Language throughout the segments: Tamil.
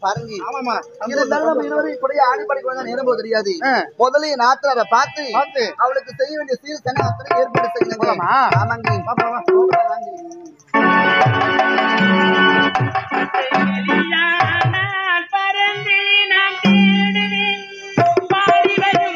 பாருங்க ஆமாமா இருந்தாலும் நம்ம இருவரும் இப்படியே ஆடிப்பாடி கொஞ்சம் நேரம் போக தெரியாது ஆ. முதல்ல என் நாட்டார பார்த்து பார்த்து. அவளுக்கு செய்ய வேண்டிய சீர் சங்க அத்தனை ஏற்பாடு செய்யணுங்க போலாமா? ஆமாங்க வா, வா, வா. போகலாம் வாங்க. நான் பறந்து நான் தேடுவேன் பாடி வரும்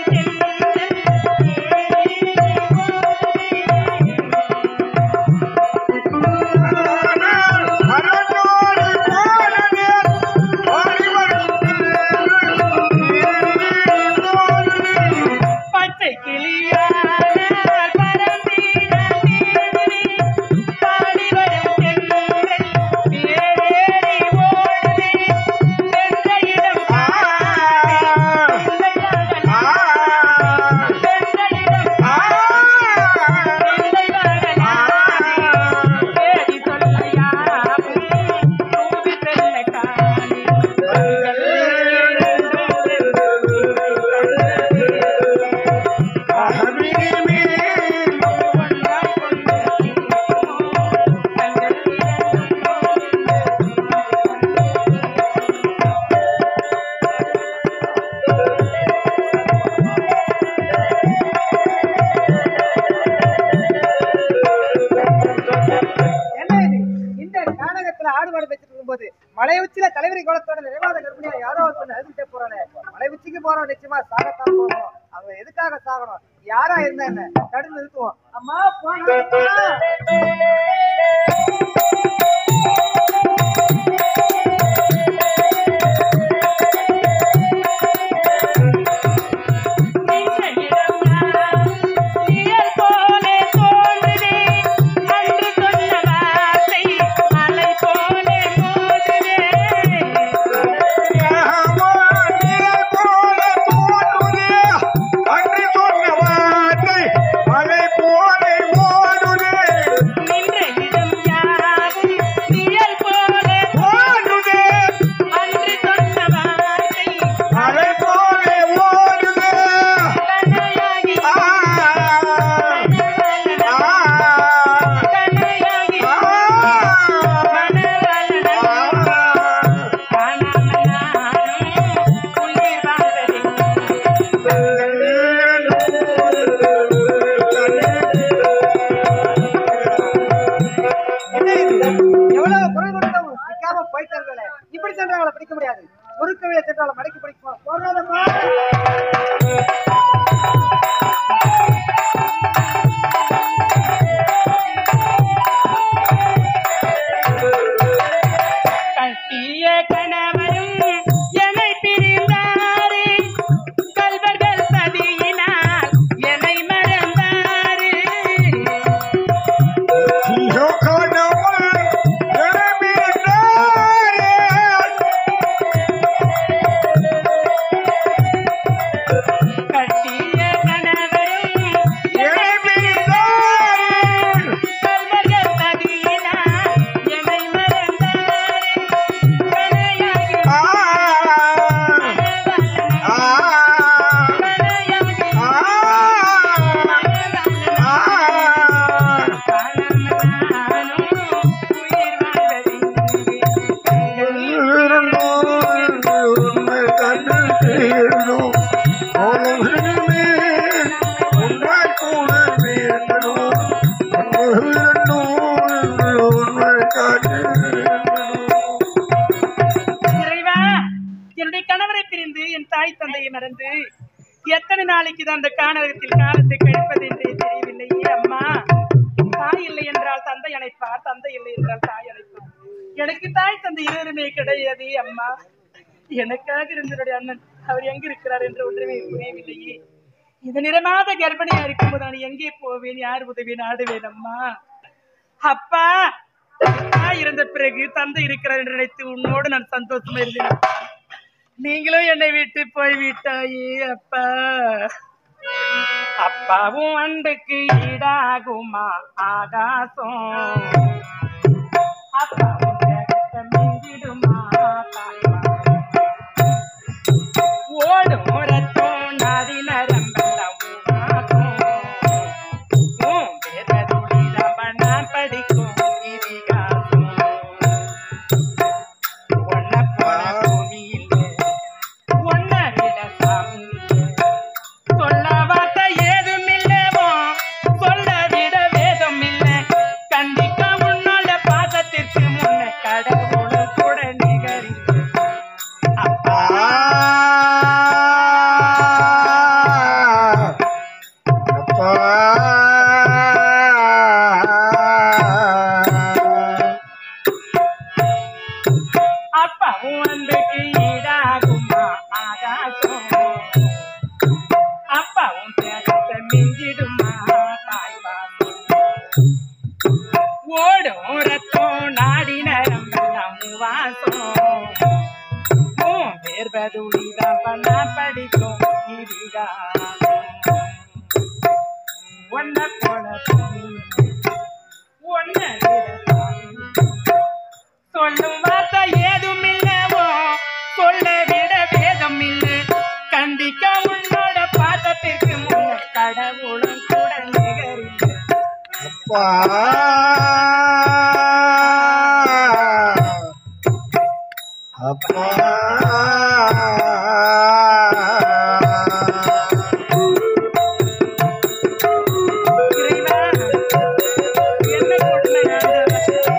பச்சை கிளியான பறந்து நான் தேடுவேன் பாடி வரும் தென்றல் தேடி ஓடுவே சென்ற இடம் சென்ற இடம் தேடி சொல்லையா தூவி பெண்ணை காணி என்ன இது இந்த நாடகத்துல ஆடுபாடு வச்சுட்டு இருக்கும்போது மலை உச்சியில தலைவரி கோலத்தோட நிறைவாத கர்ப்பிணியா யாரோ ஒருத்தர் அழுதுட்டே போறானே மலை உச்சிக்கு போறோம் நிச்சயமா சாகத்தான் போகணும் அவங்க எதுக்காக சாகணும் யாரா இருந்தா என்ன தடுத்து நிறுத்துவோம் அம்மா போனா நின்ற இடம் நான் நிழல் போலே தோன்றுதே அன்று சொன்ன வார்த்தை அலை போலே மோதுதே நின்ற இடம் யாவும் நிழல் போலே தோன்றுதே அன்று சொன்ன வார்த்தை கண்ணையாகி கண்ணையாகி என்ன இது எவ்வளவு குரல் கொடுத்தோம் நிக்காம போயிட்டார்களே இப்படி சென்றவங்களை பிடிக்க முடியாது குறுக்கவில சென்றவங்களை மடக்கி பிடிக்கும் போகாதம்மா கட்டிய கணவரும் என்னை பிரிந்தாரே கல்வர்கள் சதியினால் என்னை மறந்தாரே கட்டிய கணவரும் என்னை பிரிந்தாரே கல்வர்கள் சதியினால் என்னை மறந்தாரே கணையாகி கணையாகி இறைவா என்னுடைய கணவரை பிரிந்து என் தாய் தந்தையை மறந்து எத்தனை நாளைக்கு தான் அந்த காணகத்தில் காலத்தை கழிப்பது என்றே தெரியவில்லையே அம்மா தாய் இல்லை என்றால் தந்தை அழைப்பார் தந்தை இல்லை என்றால் தாய் அழைப்பார் எனக்கு தாய் தந்தை இருவருமே கிடையாது அம்மா எனக்காக இருந்தனுடைய அண்ணன் அவர் எங்க இருக்கிறார் என்று ஒன்றுமே புரியவில்லையே இது நிறமாத கர்ப்பிணியா இருக்கும்போது நான் எங்கே போவேன் யார் உதவி நாடுவேன் அம்மா அப்பா தாய் இறந்த பிறகு தந்தை இருக்கிறார் என்று நினைத்து உன்னோடு நான் சந்தோஷமா இருந்தேன் நீங்களும் என்னை விட்டு போய் விட்டாயே அப்பா அப்பாவும் அன்புக்கு ஈடாகுமா ஆகாசம் அப்பாவும் ஜெகத்தை மிஞ்சிடுமா தாய்மார் ஓடும் ரத்தம் நதி நரம்பெல்லாம் உருவாகும். உன் வேத துளிதான் நான் படிக்கும் இதிகாசம். உன்னை போல பூமி ஓடும் ரத்தம் நாடி நரம்பெல்லாம் வாசம் உன் வேர்வதுளிதான் பண்ணா படிக்கும் இடிகாலம் ஒன்ன போல ஒன்ன சொல்லும் வார்த்தை ஏதும் இல்லவோ சொல்ல விட வேதம் இல்லை கண்டிக்க உன்னோட பாதத்திற்கு முன்ன கடவுளும் கூட நிகரில்லை அப்பா அப்பா இறைவா, என்ன கொடுமை ஆண்டவா?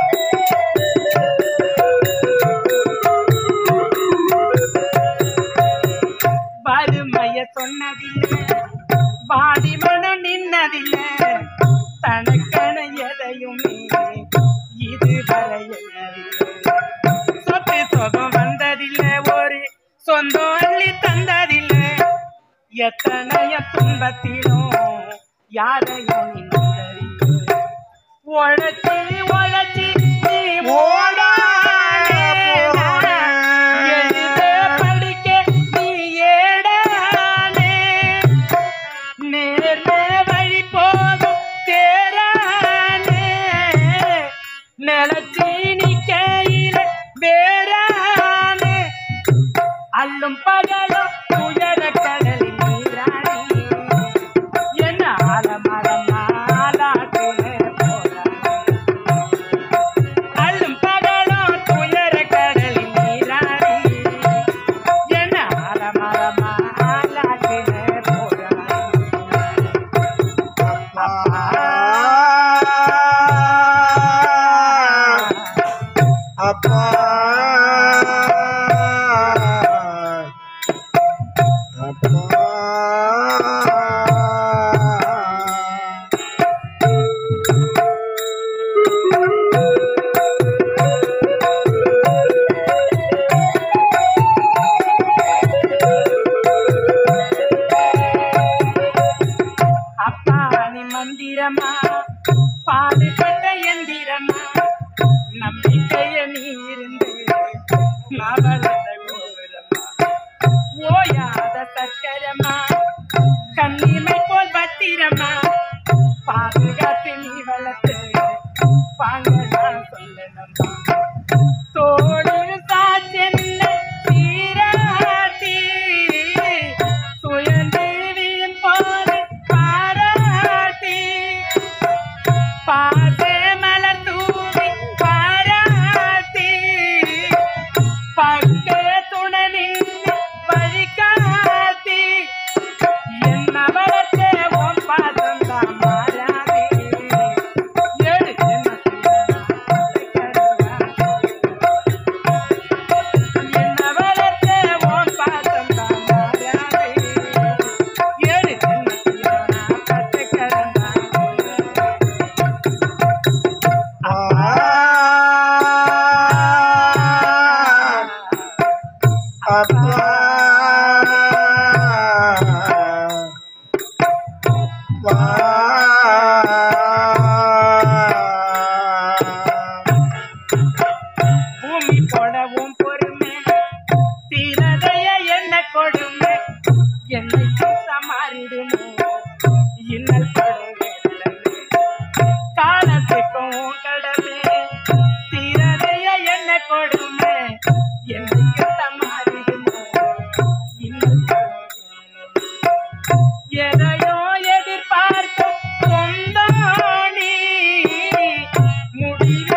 வறுமைய சொன்னதில்லை வாடி மனம் நின்னதில்லை தனக்கன எதையும் இதுவரை எண்ணவில்லை சொத்து சுகம் வந்ததில்லை ஒரு சொந்தம் அள்ளி தந்ததில்லை எத்தனைய துன்பத்திலும் யாரையும் நின்றதில்லை உழைச்சி உழைச்சி நீ ஓடாதே எழுத படிக்க நீ ஏடானே நேர்ல வழி போதும் தேரானே நிலச்சி நிக்கையில வேறானே அல்லும் பகலும் உயர கடலில் நீராடி என்ன ஆலமரம் ஆலாட்டினே போறானே அல்லும் பகலும் துயர கடலில் நீராடி என்ன ஆலமரம் ஆலாட்டினே போறானே அப்பா அப்பா அப்பா நீ மந்திரமா பாடுபட்ட எந்திரமா நம்பிக்கைய நீ இருந்து நவரத கோபுரமா ஓயாத சக்கரமா கண்ணிமை போல் பத்திரமா பாதுகாத்து நீ வளர்த்து பாங்கனா சொல்லணுமா தோடு சாச்சென்ன சீராட்டி சுயந்து வீழும் போது பாராட்டி பாத மலர் தூவி பாராட்டி பக்க துணை நின்று வழிகாட்டி என்ன வளர்த்த உன் பாதம் தான் மாறாதே ஏழு என்ன வளர்த்த உன் பாதம் தான் மாறாதே ஏழு பத்து கடந்தான் பூமி போடவும் பொறுமை தீரதைய என்ன கொடுமை என்னைக்கு சமாறிடுமோ இன்னல் படுமே காலத்துக்கும் கடமை தீரதைய என்ன கொடுமை என்னைக்கு சமாறிடுமோ இன்னல் படுமே எதையோ எதிர்பார்க்கும் சொந்தானி முடிவே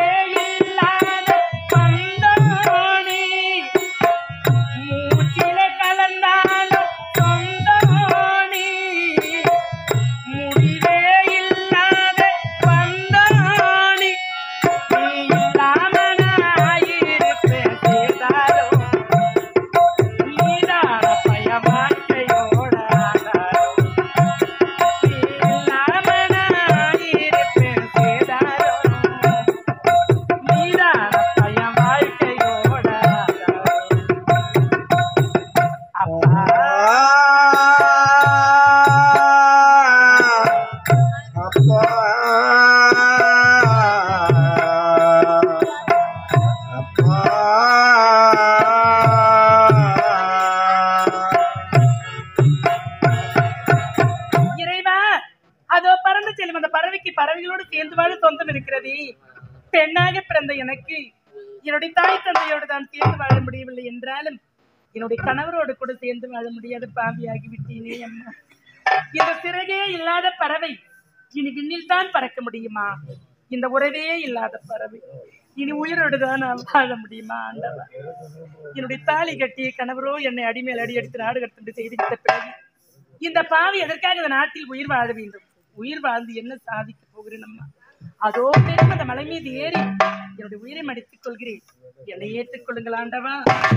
பெண்ணாக பிறந்த எனக்கு என்னுடைய தாய் தந்தையோடு தான் சேர்ந்து வாழ முடியவில்லை என்றாலும் என்னுடைய கணவரோடு கூட சேர்ந்து வாழ முடியாத பாவியாகி விட்டேனே அம்மா இந்த சிறகே இல்லாத பறவை இனி விண்ணில் தான் பறக்க முடியுமா இந்த உறவே இல்லாத பறவை இனி உயிரோடு தான் நான் வாழ முடியுமா ஆண்டவா என்னுடைய தாலி கட்டிய கணவரோ என்னை அடிமேல் அடி அடித்து நாடு கடத்து செய்துவிட்ட பிறகு இந்த பாவி எதற்காக இந்த நாட்டில் உயிர் வாழ வேண்டும் உயிர் வாழ்ந்து என்ன சாதிக்க போகிறேன் அம்மா அதோ பெரும் அந்த மலை மீது ஏறி என்னுடைய உயிரை மடித்துக் கொள்கிறேன் என்னை ஏற்றுக்கொள்ளுங்கள் ஆண்டவா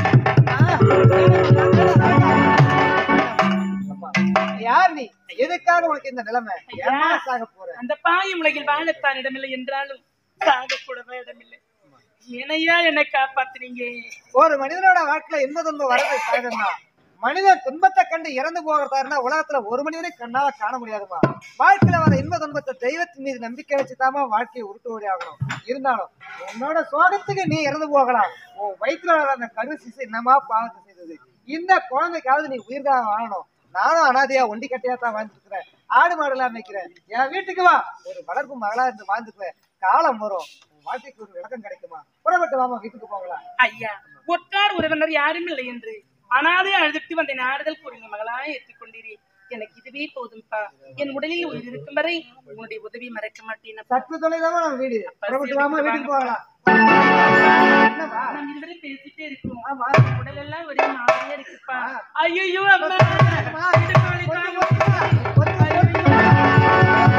யார் நீ எதுக்காக உனக்கு இந்த நிலைமை ஏமா சாக போற அந்த பாய் உலகில் வாழத்தான் இடமில்லை என்றாலும் சாகக்கூடவே இடமில்லை என்னையா என்னை காப்பாத்துறீங்க ஒரு மனிதனோட வாழ்க்கையில இன்ப துன்பம் வரது சகஜம்தான் மனிதன் துன்பத்தை கண்டு இறந்து போகிறதா இருந்தா உலகத்துல ஒரு மனிதனை கண்ணால காண முடியாதுமா வாழ்க்கையில வர இன்ப துன்பத்தை தெய்வத்தின் மீது நம்பிக்கை வச்சுதாமா வாழ்க்கையை உருட்டு ஓடி ஆகணும் இருந்தாலும் உன்னோட சோகத்துக்கு நீ இறந்து போகலாம் உன் வயிற்றுல வர அந்த கரு சிசு என்னமா பாவத்தை செய்தது இந்த குழந்தைக்காவது நீ உயிர் தான் வாழணும் நானும் அனாதையா ஒண்டி கட்டையா தான் வாழ்ந்துருக்கிறேன் ஆடு மாடுலாம் மேய்க்கிறேன் என் வீட்டுக்கு வா ஒரு வளர்ப்பு மகளா இருந்து வாழ்ந்துக்குவேன் காலம் வரும் உன் வாழ்க்கைக்கு ஒரு விளக்கம் கிடைக்குமா புறப்பட்டு வாமா வீட்டுக்கு போகலாம் ஐயா ஒற்றார் உறவினர் யாரும் இல்லை என்று அனாதை அழுதுட்டு வந்த ஆறுதல் கூறின மகளாய் ஏற்றுக்கொண்டீரே எனக்கு இதுவே போதும்பா என் உடலில் உயிர் இருக்கும் வரை உன்னுடைய உதவி மறக்க மாட்டேன் அப்பா. சற்று தொலைதான் நம்ம வீடு புறப்பட்டு வாமா வீட்டுக்கு போகலாம் என்னம்மா? நாம் இதுவரை பேசிட்டே இருக்கோம் ஆமா. உடல் எல்லாம் ஒரே மாதிரியா இருக்குப்பா ஐயோ அம்மா அம்மா, இடுப்பு வலி கொஞ்சம் தாங்க கொஞ்சம் கொஞ்சம் கொஞ்சம்.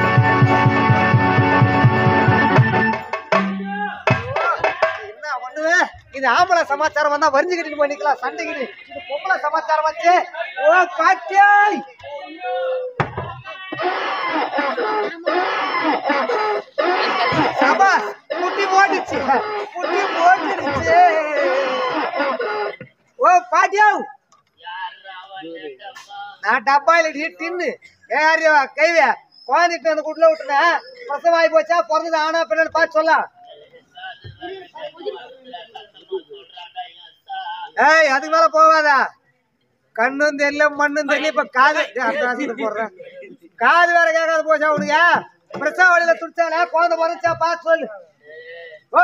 என்ன ஒண்ணுவே இது ஆம்பளை சமாச்சாரம் வந்தா வரிஞ்சு கட்டிட்டு போய் நிக்கலாம் சண்டைக்கு இது பொம்பளை சமாச்சாரம் வச்சு ஓ காட்டியாய் சபா குட்டி போட்டுச்சு குட்டி போட்டுடுச்சு ஓ பாட்டியாவ் நான் டப்பாயில டின்னு ஏறியா கைவியா குழந்தைட்டு அந்த குட்டில விட்டுனேன் பிரசவம் ஆகி போச்சா பிறந்தது ஆனா பின்னாடி பார்த்து சொல்லலாம் ஏய் அதுக்கு மேல போகாதா கண்ணும் தெரியல மண்ணும் தெரியல இப்ப காது டேய், அந்த ஆசையில போடுறேன் காது வேற கேட்காத போச்சா உனக்கு பிரசவ வழியில துடிச்சால குழந்தை பிறந்துச்சா பார்த்து சொல்லு ஓ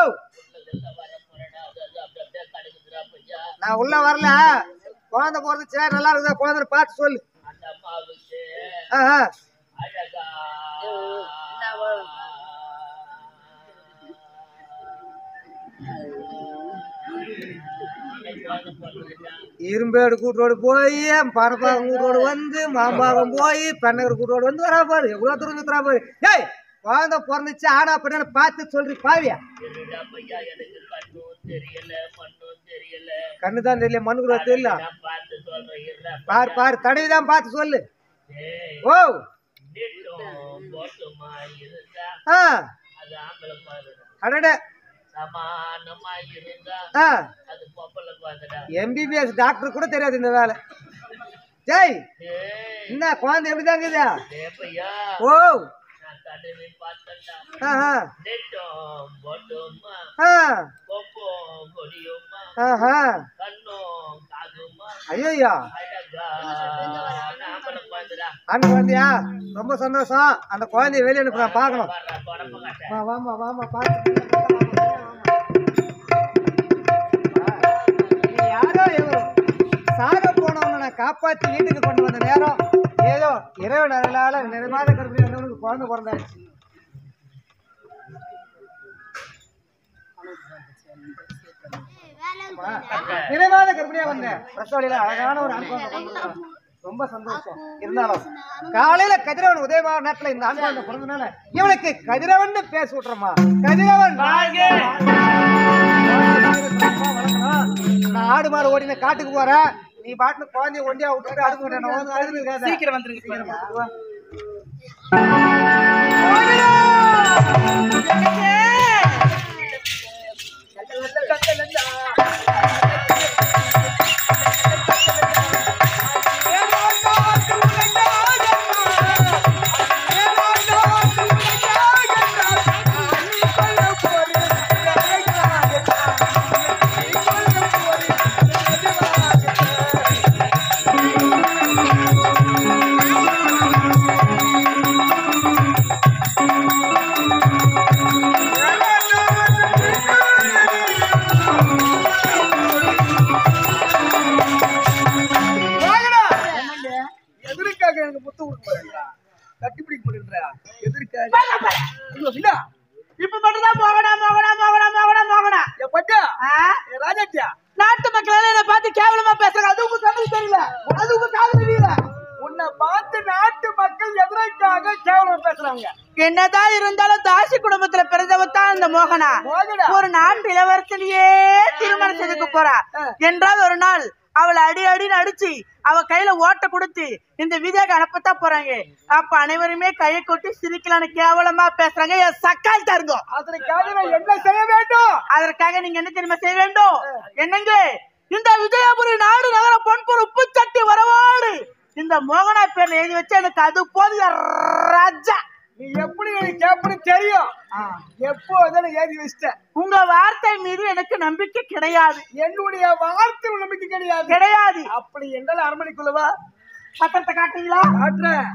நான் உள்ள வரல குழந்தை பிறந்துச்சா நல்லா இருக்குதா குழந்தை பார்த்து சொல்லு ஆ, ஆ. இரும்பேடு கூட்டோடு போய் பரப்பாக்கம் கூட்டோடு வந்து மாம்பாக்கம் போய் பெண்ணகர் கூட்டோடு வந்து வரா பாரு எவ்வளவு தூரம் சுத்துறா பாரு ஏய் குழந்தை பிறந்துச்சு ஆனா அப்படின்னு பார்த்து சொல்றி பாவியா கண்ணு தான் தெரியல மண்ணு கூட தெரியல பாரு பாரு தடவி தான் பார்த்து சொல்லு ஓ ஆ அடட ஆ எம்பிபிஎஸ் டாக்டர் கூட தெரியாது இந்த வேலை ஜெய் என்ன குழந்தை எப்படிதான் இருக்குதா ஓ ஆ ஆ ஆ ஆஹா ஐயோயா ஆண் குழந்தையா ரொம்ப சந்தோஷம் அந்த குழந்தைய வெளியே அனுப்ப நான் பார்க்கணும் வா வாமா வாமா பார்த்து நீ யாரோ எவரோ சாக போனவங்க நான் காப்பாத்தி வீட்டுக்கு கொண்டு வந்த நேரம் ஏதோ இறைவன் அருளால நிறைமாத கர்ப்பிணி வந்தவனுக்கு குழந்தை பிறந்தாச்சு நிறைவாத கர்ப்பிணியா வந்தேன் பிரசவலியில அழகான ஒரு ஆண் குழந்தை பிறந்திருக்கான். ரொம்ப சந்தோஷம் இருந்தாலும் காலையில கதிரவன் உதயமான நேரத்துல இந்த ஆண் குழந்தை பிறந்தனால இவனுக்கு கதிரவன் பேச விட்டுறமா கதிரவன் நான் ஆடு மாடு ஓடின காட்டுக்கு போறேன் நீ பாட்டுல குழந்தைய ஒண்டியா விட்டுட்டு அடுத்து விட்டேன் நான் வந்து அழுது இருக்காத சீக்கிரம் வந்துருங்க பாருங்க. ஆ மோகனா மோகனா. ஒரு நாட்டு இளவரசனையே திருமணம் செய்துக்க போறா என்றால் ஒரு நாள் அவளை அடி அடின்னு அடிச்சு அவ கையில ஓட்ட கொடுத்து இந்த விதையாக அனுப்பத்தான் போறாங்க அப்ப அனைவருமே கையை கொட்டி சிரிக்கலான்னு கேவலமா பேசுறாங்க என் சக்கால் தருங்க அதற்காக நான் என்ன செய்ய வேண்டும் அதற்காக நீங்க என்ன தெரியுமா செய்ய வேண்டும் என்னங்க இந்த விஜயபுரி நாடு நகர பொன்பொரு உப்பு சட்டி வரவாடு இந்த மோகனா பேர்ல எழுதி வச்சு எனக்கு அது போதிய ராஜா நீ எப்படி எனக்கு கேப்பனு தெரியும் எப்போ அதை ஏறி வச்சிட்டேன் உங்க வார்த்தை மீது எனக்கு நம்பிக்கை கிடையாது என்னுடைய வார்த்தை நம்பிக்கை கிடையாது கிடையாது அப்படி என்றால் அரண்மனைக்குள்ளவா பத்திரத்தை காட்டுறீங்களா காட்டுறேன்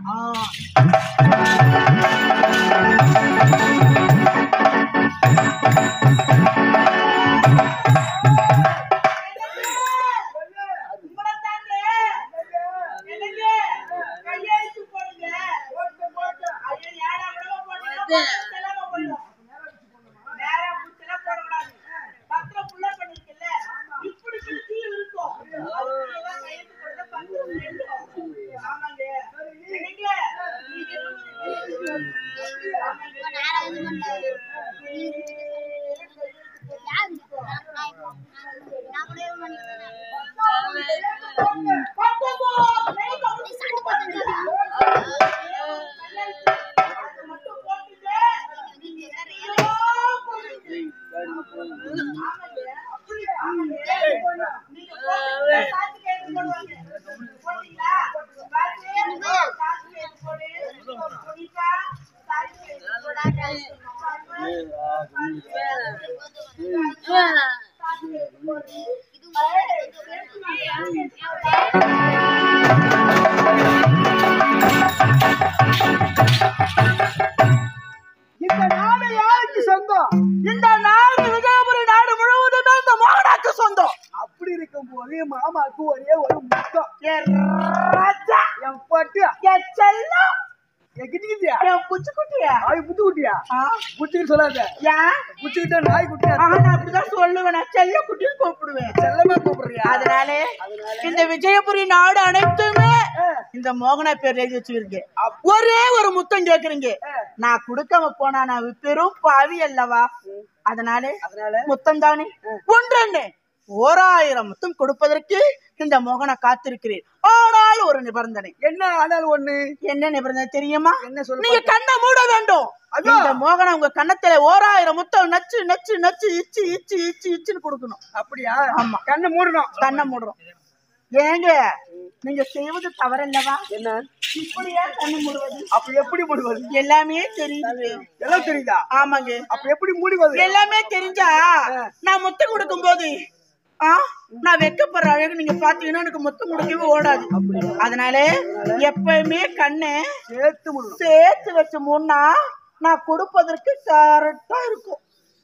இந்த நாடு யாருக்கு சொந்தம் இந்த நாடு விஜயபுரி நாடு முழுவதுமே இந்த மோகனாக்கு சொந்தம் அப்படி இருக்கும் போது மாமாக்கு ஒரே ஒரு முத்தம் என் ராஜா என் பட்டு என் செல்லம் என் கிட்டிக்கிட்டியா என் புச்சு குட்டியா நாய் புத்து குட்டியா புச்சுக்கிட்டு சொல்லாத ஏன் புச்சுக்கிட்ட நாய் குட்டியா ஆஹா, நான் அப்படிதான் சொல்லுவேன் நான் செல்ல குட்டின்னு கூப்பிடுவேன் செல்லமா கூப்பிடுறியா அதனால இந்த விஜயபுரி நாடு அனைத்துமே இந்த மோகனா பேர் எழுதி வச்சிருக்கேன் ஒரே ஒரு முத்தம் கேக்குறீங்க நான் கொடுக்காம போனா நான் பெரும் பாவி அல்லவா அதனால அதனால முத்தம் தானே ஒன்றெண்ணு ஓராயிரம் முத்தம் கொடுப்பதற்கு இந்த மோகனை காத்திருக்கிறேன் ஆனால் ஒரு நிபந்தனை என்ன ஆனால் ஒண்ணு என்ன நிபந்தனை தெரியுமா என்ன சொல்ல நீங்க கண்ணை மூட வேண்டும் இந்த மோகனை உங்க கண்ணத்துல ஓராயிரம் முத்தம் நச்சு நச்சு நச்சு இச்சு இச்சு இச்சு இச்சுன்னு கொடுக்கணும் அப்படியா ஆமா. கண்ணு மூடணும் கண்ணை மூடுறோம் ஏங்க நீங்க செய்வது தவறல்லவா என்ன இப்படியா கண்ணு மூடுவது அப்ப எப்படி மூடுவது எல்லாமே தெரியுது எல்லாம் தெரியுதா ஆமாங்க அப்ப எப்படி மூடுவது எல்லாமே தெரிஞ்சா நான் முத்தம் கொடுக்கும் போது ஆ நான் வெக்கப்படுற அழகு நீங்க பாத்தீங்கன்னா எனக்கு முத்தம் கொடுக்கவே ஓடாது அதனால எப்பயுமே கண்ணை சேர்த்து மூடணும் சேர்த்து வச்சு மூணா நான் கொடுப்பதற்கு கரெக்டா இருக்கும்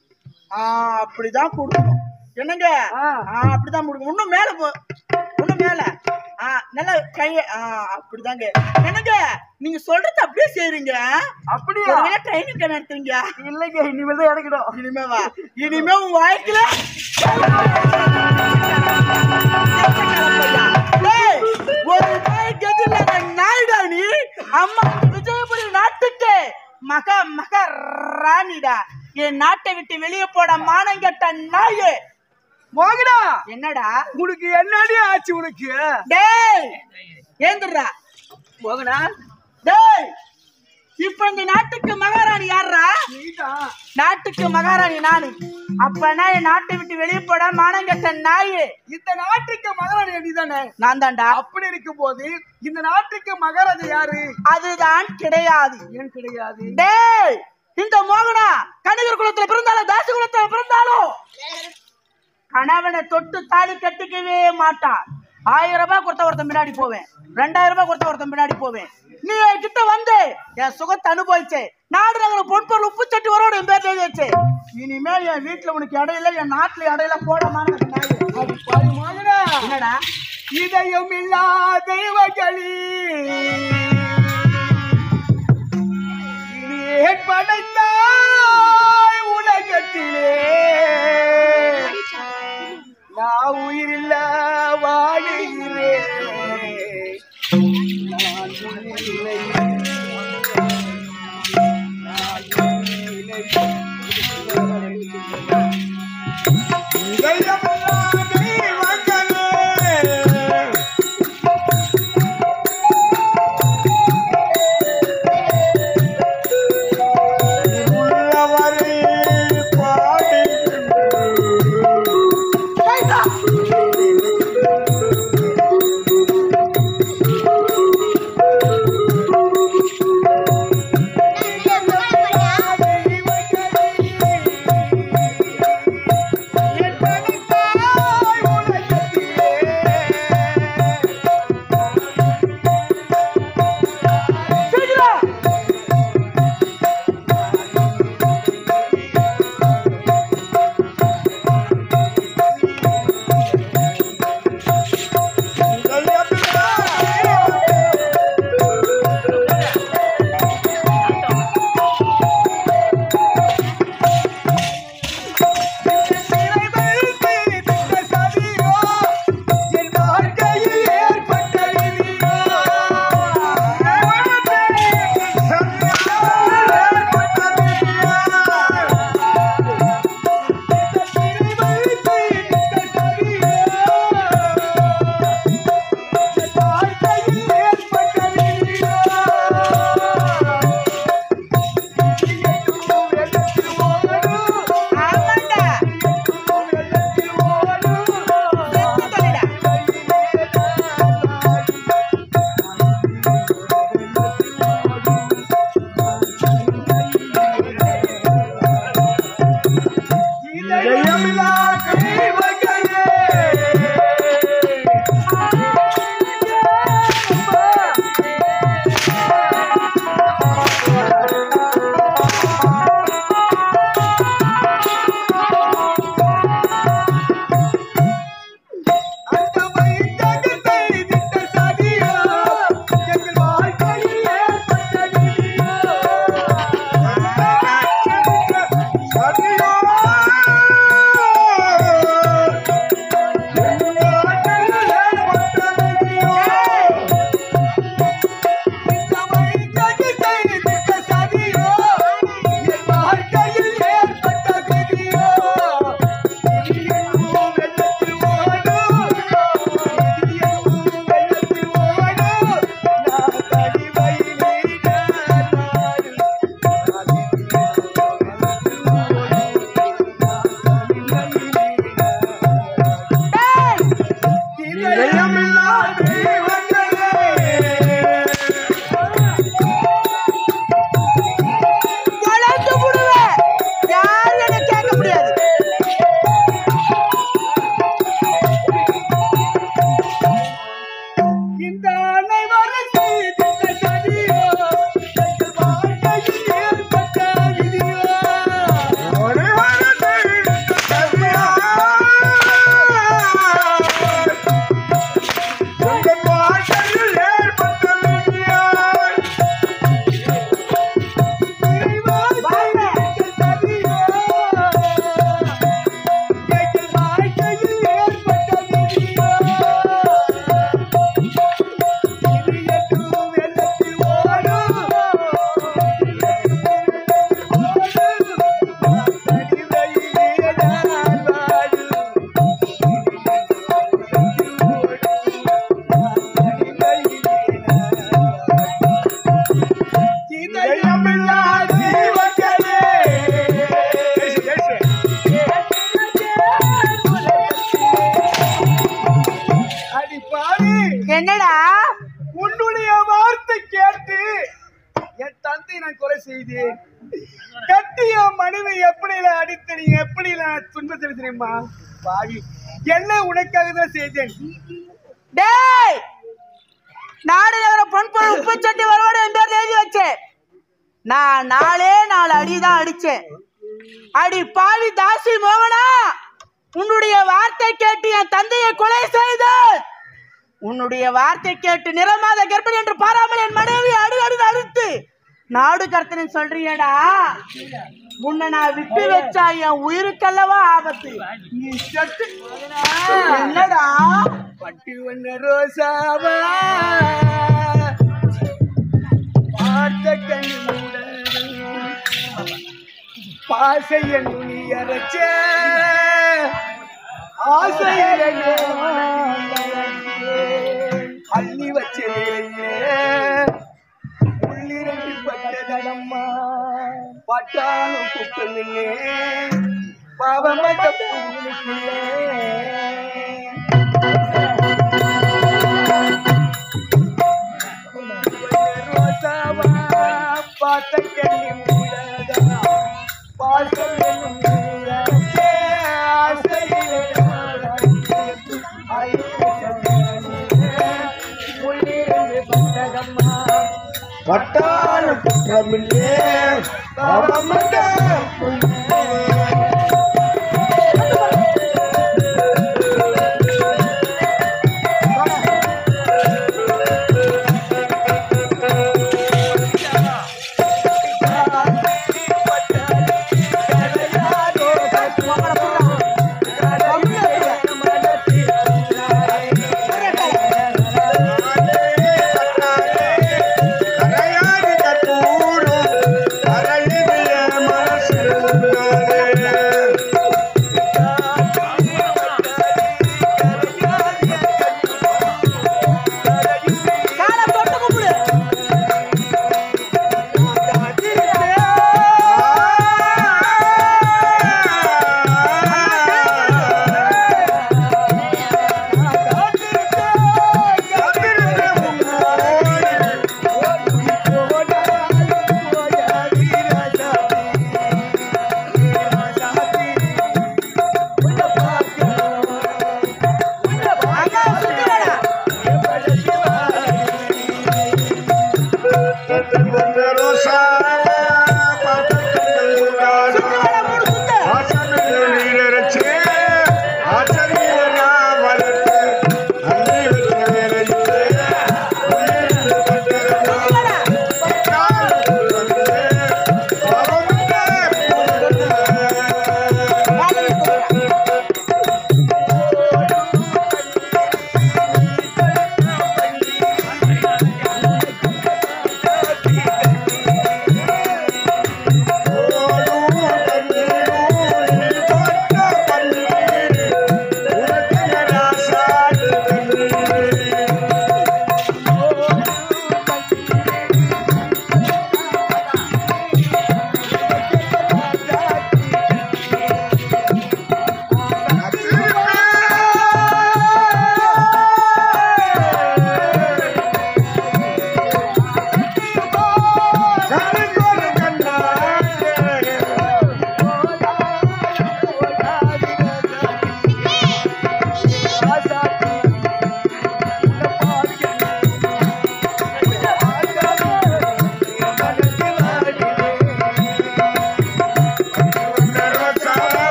ஆ அப்படிதான் கொடுக்கணும் என்னங்க ஆ. ஆ அப்படிதான் கொடுக்கணும் இன்னும் மேல போ இன்னும் மேல ஆ நல்லா கைய ஆ அப்படிதாங்க என்னங்க நீங்க சொல்றது அப்படியே செய்றீங்க அப்படியா ஒருவேளை ட்ரைனிங் நடத்துறீங்க இல்லைங்க இனிமேல் தான் எடுக்கணும் இனிமே வா இனிமே உன் வாழ்க்கையில டேய், ஒரு நாய் கதில நாயுடா நீ அம்மா விஜயபுரி நாட்டுக்கு மக மக ராணிடா என் நாட்டை விட்டு வெளியே போட மானங்கெட்ட நாயே மோகனா என்னடா உனக்கு என்னடி ஆச்சு உனக்கு டேய் ஏந்துடுறா மோகனா டேய் இப்ப இந்த நாட்டுக்கு மகாராணி யாருடா நீதான் நாட்டுக்கு மகாராணி நானு அப்பனா என் நாட்டை விட்டு வெளியே போட மானங்கெட்ட நாயே இந்த நாட்டுக்கு மகாராணி நீதானே நான் தான்டா அப்படி இருக்கும் போது இந்த நாட்டுக்கு மகாராஜா யாரு அதுதான் கிடையாது ஏன் கிடையாது டேய் இந்த மோகனா கணிகர் குலத்துல பிறந்தாலும் தாசி குலத்துல பிறந்தாலும் கணவனை தொட்டு தாலி கட்டிக்கவே மாட்டான் ஆயிரம் ரூபாய் கொடுத்த ஒருத்தன் பின்னாடி போவேன் ரெண்டாயிரம் ரூபாய் கொடுத்த ஒருத்தன் பின்னாடி போவேன் நீ என் கிட்ட வந்து என் சுகத்தை அனுபவிச்சே நாடு நகர பொன்பொருள் உப்பு சட்டி வரோட என் பேர் எழுதி வச்சு இனிமேல் என் வீட்டுல உனக்கு இடையில என் நாட்டுல இடையில போட மாட்டேன் பாரு மோகனா என்னடா இதயம் இல்லா தெய்வகளி ஏன் படைத்தாய் உலகத்திலே நான் உயிரில்ல வாழுகிறேன் நான் உயிரில்லை நான் உயிரில்லை வளர்ந்து விடுவேன் யாரும் என்ன கேட்க முடியாது இந்த அனைவரும் செய்திட்ட சதியோ, எங்கள் வாழ்க்கையில் ஏற்பட்ட விதியோ. எங்கள் வாழ்க்கையில் ஏற்பட்ட விதியோ. இறைவா, செய்திட்ட சதியோ, எங்கள் வாழ்க்கையில் ஏற்பட்ட விதியோ. அடி பாரு என்னடா உன்னுடைய வார்த்தை கேட்டு என் தந்தை நான் கொலை செய்தேன் கட்டிய மனைவி எப்படி அடித்து நீ எப்படி துன்பத்தில் தெரியுமா பாவி என்ன உனக்காக தான் செய்தேன் டேய் நாடு நகர பொன்பொருள் உப்பு சட்டி வரவோட என் பேர்ல எழுதி வச்சேன் நான் நாலே நாலு அடிதான் அடிச்சேன் அடி பாவி தாசி மோகனா உன்னுடைய வார்த்தை கேட்டு என் தந்தையை கொலை செய்து உன்னுடைய வார்த்தை கேட்டு நிறமாத கர்ப்பிணி என்று பாராமல் என் மனைவி அடி அடி அடித்து நாடு கடத்தணும் சொல்றியடா உன்னை நான் விட்டு வச்சா என் உயிருக்கல்லவா ஆபத்து நீ சட்டு என்னடா பட்டு வண்ண ரோசாவா பார்த்த கண் பாசை என் துணி அரைச்ச ஆசை அள்ளி வச்ச நிலையே உள்ளிரண்டு பட்டதம்மா பட்டாலும் குப்பமில்லே பாவமட்ட பூமிக்குள்ளே ரோசாவா பார்த்த கண்ணி மூடதா பாசம் என்னும் நீரே, ஆசையிலே ஆராய்ந்து, ஐயனே, உள்ளிருந்து பட்டதம்மா பட்டான குற்றமில்லே பாவமட்ட புண்ணியே. கரையாடி கட்டூரும், கரையிலே மனசு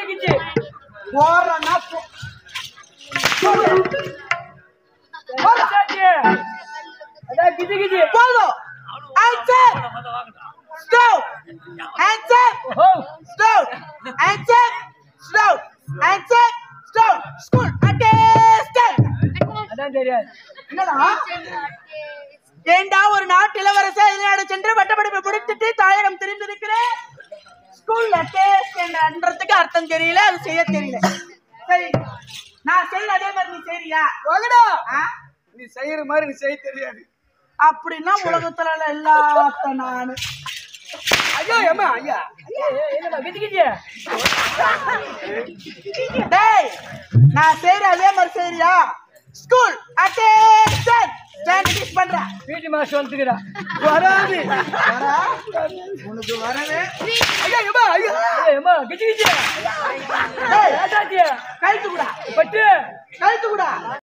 போறேன்னா போ போதும் answer stop answer stop answer stop answer stop school attested என்னடா ஏண்டா ஒரு நாட்டு இளவரச வெளிநாடு சென்று பட்டப்படிப்பை முடித்துட்டு தாயகம் திரும்பியிருக்கிறேன் ஸ்கூல்ல டேஸ்ட் என்றதுக்கு அர்த்தம் தெரியல அது செய்ய தெரியல சரி நான் செய்யற அதே மாதிரி நீ செய்றியா மகனா ஆ? நீ செய்யற மாதிரி நீ செய்ய தெரியாது அப்படின்னா உலகத்துல உள்ள எல்லாத்த நானு ஐயா ஏமா ஐயா டேய் நான் செய்யற அதே மாதிரி செய்றியா ஸ்கூல் அட்டென்ஷன் ஸ்டாண்ட் பண்றேன் பிடி மாஸ்டர் வந்துக்கிறா வராது வரா? உனக்கு வரவே ஐயா ஏமா ஐயா ஏமா கிச்சு கிச்சு டேய், ஏதாச்சியா கழுத்து கூட பட்டு கழுத்து கூட